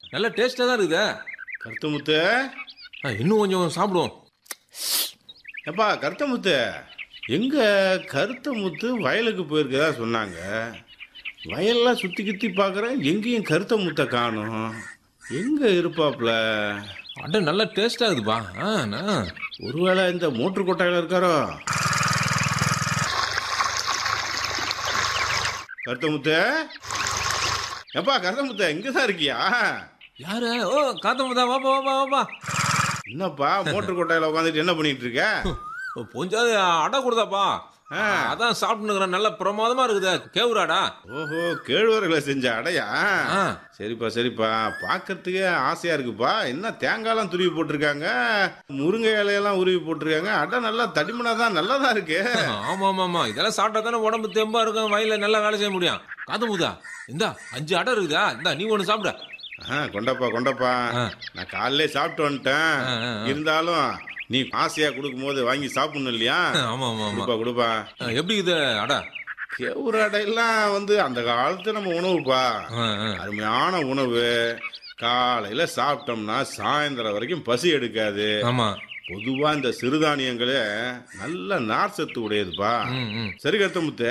நல்ல டேஸ்டா தான் இருக்குதே கருத்த முத்து ஆ, இன்னும் கொஞ்சம் சாப்பிடுவோம் எப்பா கருத்த முத்து எங்க கருத்த முத்து வயலுக்கு போயிருக்கதா சொன்னாங்க வயல்லாம் சுத்தி கித்தி பார்க்குறேன் எங்கேயும் கருத்த முத்தை காணும் எங்க இருப்பாப்ல அட நல்ல டேஸ்டா இருக்குப்பா ஆ நான் ஒருவேளை இந்த மோட்டர் கொட்டாயில இருக்காரோ கருத்த முத்து எப்பா கருத்த முத்து இங்க தான் இருக்கியா யாரு ஓ காத்தமுதா வாப்பா வாப்பா வாப்பா என்னப்பா மோட்டர் கொட்டாயில உட்காந்துட்டு என்ன பண்ணிட்டு இருக்க ஓ, கொஞ்சாவது அடை கொடுதாப்பா ஆ. அதான் சாப்பிட்டுக்கிறேன் நல்ல பிரமாதமா இருக்குதே கேவுராடா ஓஹோ கேழ்வரகுல செஞ்ச அடையா ஆ. சரிப்பா சரிப்பா பார்க்கறதுக்கே ஆசையா இருக்குப்பா என்ன தேங்காய்லாம் துருவி போட்டிருக்காங்க முருங்கை இலையெல்லாம் உருவி போட்டிருக்காங்க அடை நல்லா தடிமனா தான் நல்லா தான் இருக்கு ஆமா ஆமா ஆமா இதெல்லாம் சாப்பிட்டா தானே உடம்பு தெம்பா இருக்கும் வயல்ல நல்லா வேலை செய்ய முடியும் காத்தமுதா இந்தா அஞ்சு அடை இருக்குதா இந்தா நீ ஒண்ணு சாப்பிட ஆ கொண்டப்பா கொண்டப்பா ஆ. நான் காலையிலே சாப்பிட்டு வந்துட்டேன் ஆ, ஆ, ஆ. இருந்தாலும் நீ ஆசையா கொடுக்கும்போது வாங்கி சாப்பிடணும் இல்லையா ஆமா ஆமா ஆமா கொடுப்பா கொடுப்பா ஆ, எப்படி இது அடை கேவுரு அடையெல்லாம் வந்து அந்த காலத்து நம்ம உணவுப்பா ஆ, ஆ. அருமையான உணவு காலையில சாப்பிட்டோம்னா சாயந்தரம் வரைக்கும் பசி எடுக்காது ஆமா பொதுவா இந்த சிறுதானியங்களே நல்ல நார் சத்து உடையதுப்பா ம், ம். சரி கத்தமுத்த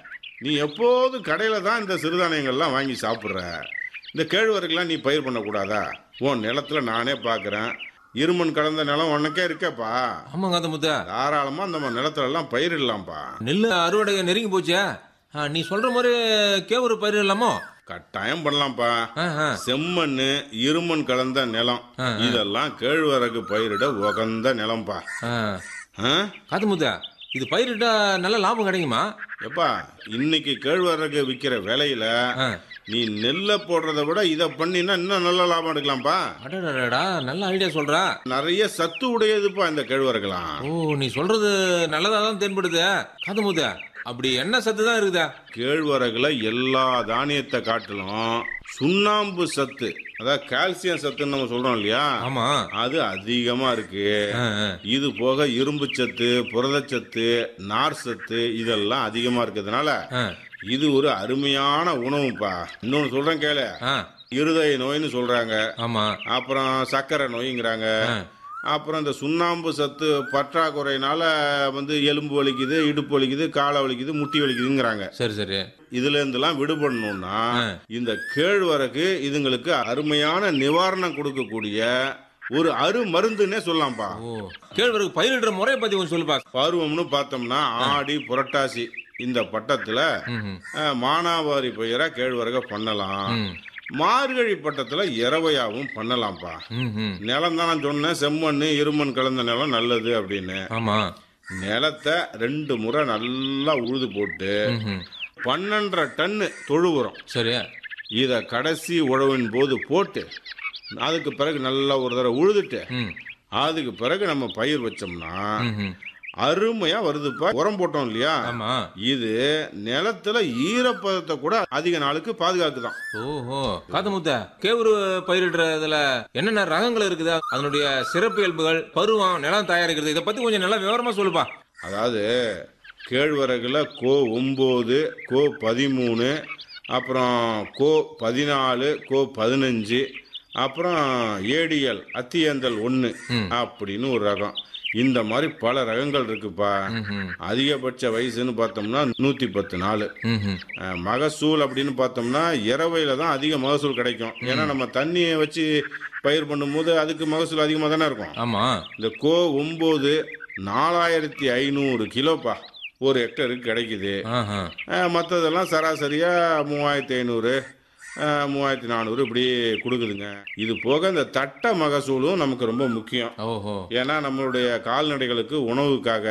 நீ எப்போதும் கடையில தான் இந்த சிறுதானியங்கள்லாம் வாங்கி சாப்பிட்ற இந்த கேழ்வரகுலாம் நீ பயிர் பண்ணக்கூடாதா உன் நிலத்துல நானே பார்க்கறேன் இருமண் கலந்த நிலம் உனக்கே இருக்கேப்பா ஆமா காத்தமுத்தா தாராளமா நம்ம நிலத்துல எல்லாம் பயிரிடலாம்ப்பா நெல்லு அறுவடை நெருங்கி போச்சே ஆ, நீ சொல்ற மாதிரி கேவுரு பயிர் இல்லாமோ கட்டாயம் பண்ணலாம்ப்பா ஆ, ஆ. செம்மண்ணு இருமண் கலந்த நிலம் ஆ, இதெல்லாம் கேழ்வரகு பயிரிட உகந்த நிலம்பா ஆ. ஆ? காத்தமுத்தா இது பயிரிட்டா நல்ல லாபம் கிடைக்குமா எப்பா இன்னைக்கு கேழ்வரகு விக்கிற விலையில ஆ. நீ நெல்லை போடுறத விட இதை பண்ணினா இன்னும் நல்ல லாபம் எடுக்கலாம்ப்பா அடடடா நல்ல ஐடியா சொல்ற நிறைய சத்து உடையதுப்பா இந்த கேழ்வரகுலாம் ஓ நீ சொல்றது நல்லதா தான் தென்படுது காத்தமுத்தா அப்படி என்ன சத்து தான் இருக்குதா கேழ்வரகுல எல்லா தானியத்தை காட்டிலும் சுண்ணாம்பு சத்து அதாவது கால்சியம் சத்துன்னு நம்ம சொல்றோம் இல்லையா ஆமா அது அதிகமா இருக்கு ஆ, ஆ. இது போக இரும்பு சத்து புரதச்சத்து நார் சத்து இதெல்லாம் அதிகமா இருக்கிறதுனால ஆ. இது ஒரு அருமையான உணவுப்பா இன்னொன்னு சொல்றேன் கேளு ஆ, இருதய நோய்னு சொல்றாங்க ஆமா அப்புறம் சர்க்கரை நோய்ங்கிறாங்க அப்புறம் இந்த சுண்ணாம்பு சத்து பற்றாக்குறையினால வந்து எலும்பு வலிக்குது இடுப்பு வலிக்குது காலை வலிக்குது முட்டி வலிக்குதுங்கிறாங்க சரி சரி இதுல இருந்தெல்லாம் விடுபடணும்னா இந்த கேழ்வரகு இதுங்களுக்கு அருமையான நிவாரணம் கொடுக்கக்கூடிய ஒரு அரு மருந்துன்னே சொல்லலாம்ப்பா ஓ கேழ்வரகு பயிரிடுற முறையை பத்தி கொஞ்சம் சொல்லுப்பா பருவம்னு பார்த்தோம்னா ஆடி புரட்டாசி இந்த பட்டத்துல ம், அஹ், மானாவாரி பயிரா கேழ்வரக பண்ணலாம் ம். மார்கழி பட்டத்துல இரவையாவும் பண்ணலாம்ப்பா ம், ம். நிலம் தான் நான் சொன்னேன் செம்மண் இருமண் கலந்த நிலம் நல்லது அப்படின்னு ஆமா நிலத்தை ரெண்டு முறை நல்லா உழுது போட்டு ம், ம். பன்னெண்டரை டன்னு தொழு உரம் சரி இதை கடைசி உழவின் போது போட்டு அதுக்கு பிறகு நல்லா ஒரு தடவை உழுதுட்டு ம், அதுக்கு பிறகு நம்ம பயிர் வச்சோம்னா ம், ம். அருமையா வருதுப்பா உரம் போட்டோம் இல்லையா ஆமா இது நிலத்துல ஈரப்பதத்தை கூட அதிக நாளுக்கு பாதுகாக்குதான் ஓஹோ காத்தமுத்த கேவுரு பயிரிடுறதுல என்னென்ன ரகங்கள் இருக்குதா அதனுடைய சிறப்பு இயல்புகள் பருவம் நிலம் தயாரிக்கிறது இதை பத்தி கொஞ்சம் நல்லா விவரமா சொல்லுப்பா அதாவது கேழ்வரகுல கோ ஒம்பது கோ பதிமூணு அப்புறம் கோ பதினாலு கோ பதினஞ்சு அப்புறம் ஏடிஎல் அத்தியந்தல் ஒன்று அப்படின்னு ஒரு ரகம் இந்த மாதிரி பல ரகங்கள் இருக்குப்பா ம்ஹும். அதிகபட்ச வயசுன்னு பார்த்தோம்னா நூற்றி பத்து நாள் ம்ஹும். அஹ், மகசூல் அப்படின்னு பார்த்தோம்னா இரவையில தான் அதிக மகசூல் கிடைக்கும் ஏன்னா நம்ம தண்ணியை வச்சு பயிர் பண்ணும்போது அதுக்கு மகசூல் அதிகமாக தானே இருக்கும் ஆமா இந்த கோ ஒம்பது நாலாயிரத்தி ஐநூறு கிலோப்பா ஒரு ஹெக்டருக்கு கிடைக்குது ஆஹா. மற்றதெல்லாம் சராசரியாக மூவாயிரத்தி ஐநூறு மூவாயிரத்தி நானூறு இப்படி கொடுக்குதுங்க இது போக இந்த தட்டை மகசூலும் நமக்கு ரொம்ப முக்கியம் ஓஹோ ஏன்னா நம்மளுடைய கால்நடைகளுக்கு உணவுக்காக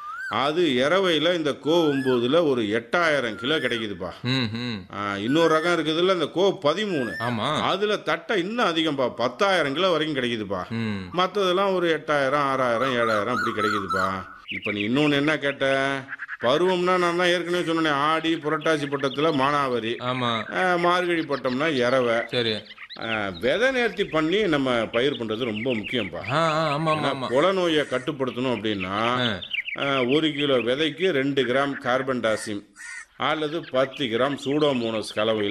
அது இரவையில் இந்த கோ ஒம்போதுல ஒரு எட்டாயிரம் கிலோ கிடைக்குதுப்பா ம் ம் ஆ, இன்னொரு ரகம் இருக்குதுல்ல இந்த கோ பதிமூணு ஆமா அதுல தட்டை இன்னும் அதிகம்பா பத்தாயிரம் கிலோ வரைக்கும் கிடைக்குதுப்பா ம் மற்றதெல்லாம் ஒரு எட்டாயிரம் ஆறாயிரம் ஏழாயிரம் அப்படி கிடைக்குதுப்பா இப்போ நீ இன்னொன்று என்ன கேட்ட பருவம்னா நான் தான் ஏற்கனவே சொன்னேன் ஆடி புரட்டாசி பட்டத்தில் மானாவாரி ஆமா அஹ், மார்கழி பட்டம்னா இரவை சரி அஹ், விதை நேர்த்தி பண்ணி நம்ம பயிர் பண்ணுறது ரொம்ப முக்கியம்ப்பா ஆ ஆ, ஆமா ஆமா ஆமா குல நோயை கட்டுப்படுத்தணும் அப்படின்னா அஹ், ஒரு கிலோ விதைக்கு ரெண்டு கிராம் கார்பன் டாசிம் அல்லது பத்து கிராம் சூடோமோனஸ் கலவையில்